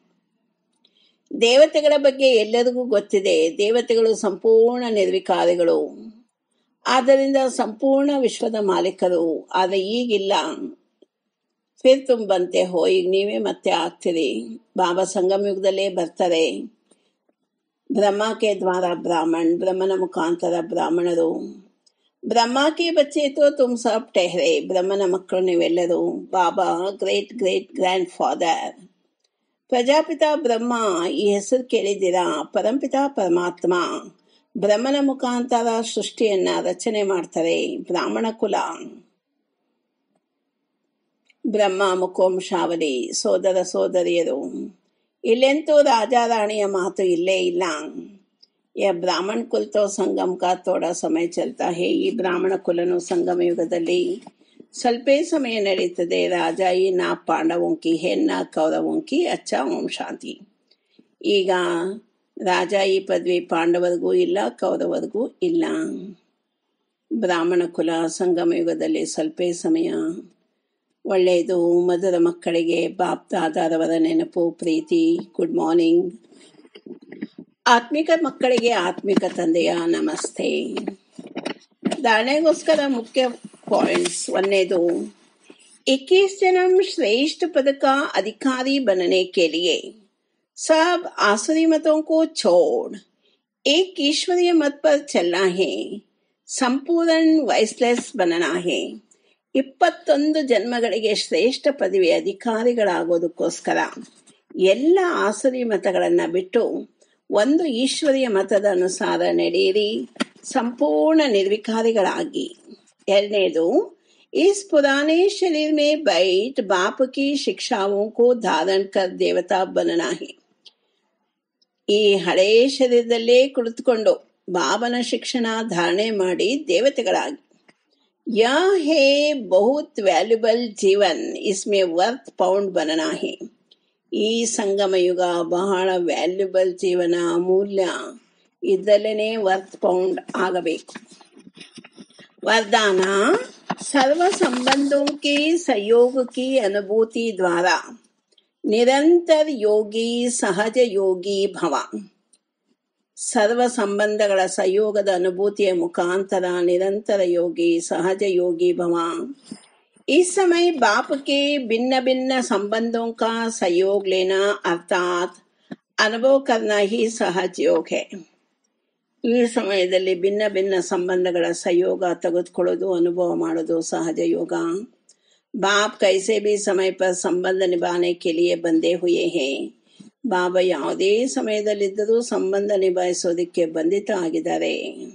ದೇವತೆಗಳ ಬಗ್ಗೆ ಎಲ್ಲರಿಗೂ ಗೊತ್ತಿದೆ ದೇವತೆಗಳು ಸಂಪೂರ್ಣ ನಿರ್ವಿಕಾರಿಗಳು ಆದ್ದರಿಂದ ಸಂಪೂರ್ಣ ವಿಶ್ವದ ಮಾಲೀಕರು ಆದರೆ ಈಗಿಲ್ಲ ಫಿರ್ ತುಮ್ ಬಂತೆ ಹೋ ಈಗ ನೀವೇ ಮತ್ತೆ ಆಗ್ತೀರಿ ಬಾಬಾ ಸಂಗಮ ಯುಗದಲ್ಲೇ ಬರ್ತಾರೆ ಬ್ರಹ್ಮ ಕೆ ದ್ವಾರ ಬ್ರಾಹ್ಮಣ್ ಬ್ರಹ್ಮನ ಮುಖಾಂತರ ಬ್ರಾಹ್ಮಣರು ಬ್ರಹ್ಮ ಕೆ ಬಚ್ಚೆ ತೋ ತುಮ್ ಸಬ್ ಟೆಹರೆ ಬ್ರಹ್ಮನ ಮಕ್ಕಳು ನೀವೆಲ್ಲರೂ ಬಾಬಾ great great grandfather Prajapita Brahma ಈ ಹೆಸರು ಕೇಳಿದ್ದೀರಾ ಪರಂಪಿತ ಪರಮಾತ್ಮ ಬ್ರಹ್ಮನ ಮುಖಾಂತರ ಸೃಷ್ಟಿಯನ್ನ ರಚನೆ ಮಾಡ್ತಾರೆ ಬ್ರಾಹ್ಮಣ ಕುಲ ಬ್ರಹ್ಮ ಮುಖೋಂಶಾವಲಿ ಸೋದರ ಸೋದರಿಯರು ಇಲ್ಲೆಂತೂ ರಾಜಾರಾಣಿಯ ಮಾತು ಇಲ್ಲೇ ಇಲ್ಲ ಯಾ ಬ್ರಾಹ್ಮಣ ಕುಲ್ ತೋ ಸಂಗಮ್ ಕಾ ಥೋಡಾ ಸಮಯ ಚಲ್ತಾ ಹೇ ಈ ಬ್ರಾಹ್ಮಣ ಕುಲನು ಸಂಗಮ ಯುಗದಲ್ಲಿ ಸ್ವಲ್ಪೇ ಸಮಯ ನಡೀತದೆ ರಾಜ ಈ ನಾ ಪಾಂಡವಂಕಿ ಹೆಣ್ಣ ಕೌರವಂಕಿ ಅಚ್ಚ ಓಂ ಶಾಂತಿ ಈಗ ರಾಜ ಈ ಪದವಿ ಪಾಂಡವರಿಗೂ ಇಲ್ಲ ಕೌರವರಿಗೂ ಇಲ್ಲ ಬ್ರಾಹ್ಮಣ ಕುಲ ಸಂಗಮ ಯುಗದಲ್ಲಿ ಸ್ವಲ್ಪೇ ಸಮಯ ಒಳ್ಳೆಯದು ಮಧುರ ಮಕ್ಕಳಿಗೆ ಬಾಪ್ ದಾದಾರವರ ನೆನಪು ಪ್ರೀತಿ ಗುಡ್ ಮಾರ್ನಿಂಗ್ ಆತ್ಮಿಕ ಮಕ್ಕಳಿಗೆ ಆತ್ಮಿಕ ತಂದೆಯ ನಮಸ್ತೆ ಧಾರಣೆಗೋಸ್ಕರ ಮುಖ್ಯ पॉइंट्स वनने दो इक्कीस जन्म श्रेष्ठ पद का अधिकारी बनने के लिए सब आसुरी मतों को छोड़ एक ईश्वरीय मत पर चलना है ಸಂಪೂರ್ಣ ವೈಸ್ಲೆಸ್ बनना है ಇಪ್ಪತ್ತೊಂದು ಜನ್ಮಗಳಿಗೆ ಶ್ರೇಷ್ಠ ಪದವಿ ಅಧಿಕಾರಿಗಳಾಗೋದಕ್ಕೋಸ್ಕರ ಎಲ್ಲ ಆಸುರಿ ಮತಗಳನ್ನ ಬಿಟ್ಟು ಒಂದು ಈಶ್ವರಿಯ ಮತದ ಅನುಸಾರ ನಡೆಯಿರಿ ಸಂಪೂರ್ಣ ನಿರ್ವಿಕಾರಿಗಳಾಗಿ ಎರಡನೇದು इस पुराने शरीर में बैठ बाप की शिक्षाओं को धारण कर देवता बनना है ಈ ಹಳೇ ಶರೀರದಲ್ಲೇ ಕುಳಿತುಕೊಂಡು ಬಾಬನ ಶಿಕ್ಷಣ ಧಾರಣೆ ಮಾಡಿ ದೇವತೆಗಳಾಗಿ ಯಾ ಹೇ ಬಹುತ್ ವ್ಯಾಲ್ಯುಬಲ್ ಜೀವನ್ ಇಸ್ಮೆ ವರ್ತ್ ಪೌಂಡ್ ಬನನಾ ಹೇ ಈ ಸಂಗಮ ಯುಗ ಬಹಳ ವ್ಯಾಲ್ಯುಬಲ್ ಜೀವನ ಅಮೂಲ್ಯ ಇದರಲ್ಲೇನೆ ವರ್ತ್ ಪೌಂಡ್ ಆಗಬೇಕು वरदाना सर्व संबंधों के सहयोग की अनुभूति द्वारा ನಿರಂತರ ಯೋಗಿ ಸಹಜ ಯೋಗಿ ಭವ ಸರ್ವ ಸಂಬಂಧಗಳ ಸಹಯೋಗದ ಅನುಭೂತಿಯ ಮುಖಾಂತರ ನಿರಂತರ ಯೋಗಿ ಸಹಜ ಯೋಗಿ ಭವ इस समय बाप के भिन्न भिन्न संबंधों का सहयोग लेना अर्थात अनुभव करना ही सहज योग है ಈ ಸಮಯದಲ್ಲಿ ಭಿನ್ನ ಭಿನ್ನ ಸಂಬಂಧಗಳ ಸಹಯೋಗ ತೆಗೆದುಕೊಳ್ಳೋದು ಅನುಭವ ಮಾಡೋದು ಸಹಜ ಯೋಗ बाप कैसे भी समय पर ಸಂಬಂಧ ನಿಭಾನೆ के लिए ಬಂದೇ ಹುಯೇ ಹೇ ಬಾಬಾ ಯಾವುದೇ ಸಮಯದಲ್ಲಿದ್ದರೂ ಸಂಬಂಧ ನಿಭಾಯಿಸೋದಕ್ಕೆ ಬಂಧಿತ ಆಗಿದ್ದಾರೆ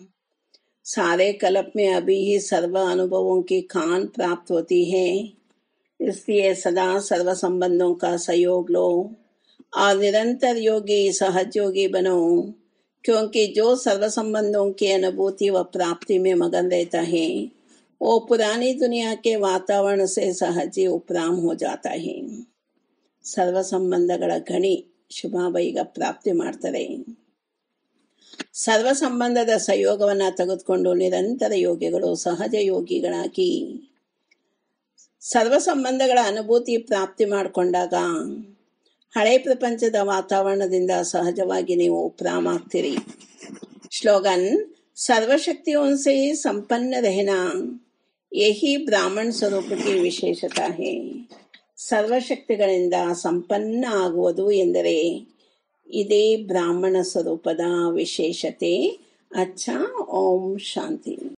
सारे कल्प में अभी ही सर्व अनुभवों की खान प्राप्त होती है इसलिए सदा सर्व संबंधों का सहयोग लो और निरंतर योगी सहज योगी बनो क्योंकि जो सर्व संबंधों की अनुभूति व प्राप्ति में मगन रहता है वो पुरानी दुनिया के वातावरण से सहज ही उपराम हो जाता है ಸರ್ವ ಸಂಬಂಧಗಳ ಗಣಿ ಶುಭಾಬ ಈಗ ಪ್ರಾಪ್ತಿ ಮಾಡ್ತಾರೆ ಸರ್ವ ಸಂಬಂಧದ ಸಹಯೋಗವನ್ನ ತೆಗೆದುಕೊಂಡು ನಿರಂತರ ಯೋಗಿಗಳು ಸಹಜ ಯೋಗಿಗಳಾಗಿ ಸರ್ವ ಸಂಬಂಧಗಳ ಅನುಭೂತಿ ಪ್ರಾಪ್ತಿ ಮಾಡಿಕೊಂಡಾಗ ಹಳೆ ಪ್ರಪಂಚದ ವಾತಾವರಣದಿಂದ ಸಹಜವಾಗಿ ನೀವು ಉಪ್ರಾಮಾಗ್ತೀರಿ ಸ್ಲೋಗನ್ सर्वशक्तियों से संपन्न रहना यही ಬ್ರಾಹ್ಮಣ ಸ್ವರೂಪಕ್ಕೆ ವಿಶೇಷತಾ ಹೇ ಸರ್ವಶಕ್ತಿಗಳಿಂದ ಸಂಪನ್ನ ಆಗುವುದು ಎಂದರೆ ಇದೇ ಬ್ರಾಹ್ಮಣ ಸ್ವರೂಪದ ವಿಶೇಷತೆ ಅಚ್ಚ ಓಂ ಶಾಂತಿ